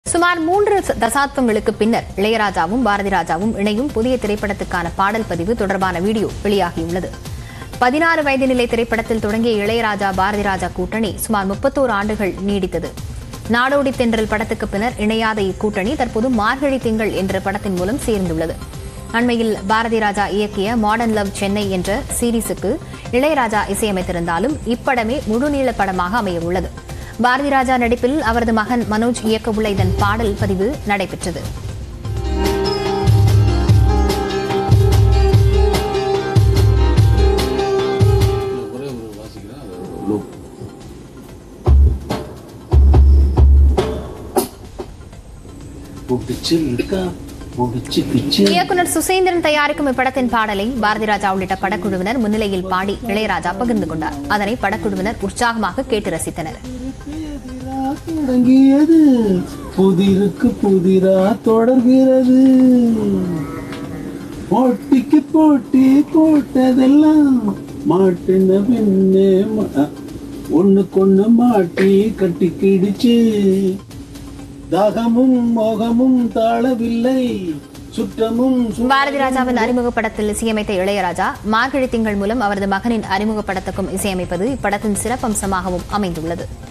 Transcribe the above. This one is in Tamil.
சுமார் மூன்று தசாப்தங்களுக்கு பின்னர் இளையராஜாவும் பாரதி ராஜாவும் இணையும் புதிய திரைப்படத்துக்கான பாடல் பதிவு தொடர்பான வீடியோ வெளியாகியுள்ளது பதினாறு வயது நிலை திரைப்படத்தில் தொடங்கிய இளையராஜா பாரதி ராஜா கூட்டணி சுமார் முப்பத்தோரு ஆண்டுகள் நீடித்தது நாடோடி தென்றல் படத்துக்கு பின்னர் இணையாத இக்கூட்டணி தற்போது மார்கழி திங்கள் என்ற படத்தின் மூலம் சேர்ந்துள்ளது அண்மையில் பாரதி ராஜா இயக்கிய மாடர்ன் லவ் சென்னை என்ற சீரீஸுக்கு இளையராஜா இசையமைத்திருந்தாலும் இப்படமே முழுநீள படமாக அமைய உள்ளது பாரதி ராஜா நடிப்பில் அவரது மகன் மனோஜ் இயக்கவுள்ள இதன் பாடல் பதிவு நடைபெற்றது ஒரே ஒரு வாசிக்கிறேன் அது லூப் புடிச்சு இருக்கா புடிச்சு பிச்சு இயக்குனர் சுசேந்திரன் தயாரிக்கும் இப்படத்தின் பாடலை பாரதி ராஜா உள்ளிட்ட படக்குழுவினர் முன்னிலையில் பாடி இளையராஜா பகிர்ந்து கொண்டார் அதனை படக்குழுவினர் உற்சாகமாக கேட்டு ரசித்தனர் எதிரா தொடங்கியது புதிருக்கு புதிரா தொடர்கிறது போட்டிக்கு போட்டி போட்டதெல்லாம் மாட்டின பின்னே ஒண்ணுக்கொண்ணு மாட்டி கட்டி கிடிச்சு தாகமும் மோகமும் தாழவில்லை சுற்றமும் சு- பாரதி ராஜாவின் அறிமுக படத்தில் இசையமைத்த இளையராஜா மார்கழி திங்கள் மூலம் அவரது மகனின் அறிமுக படத்துக்கும் இசையமைப்பது இப்படத்தின் சிறப்பம்சமாகவும் அமைந்துள்ளது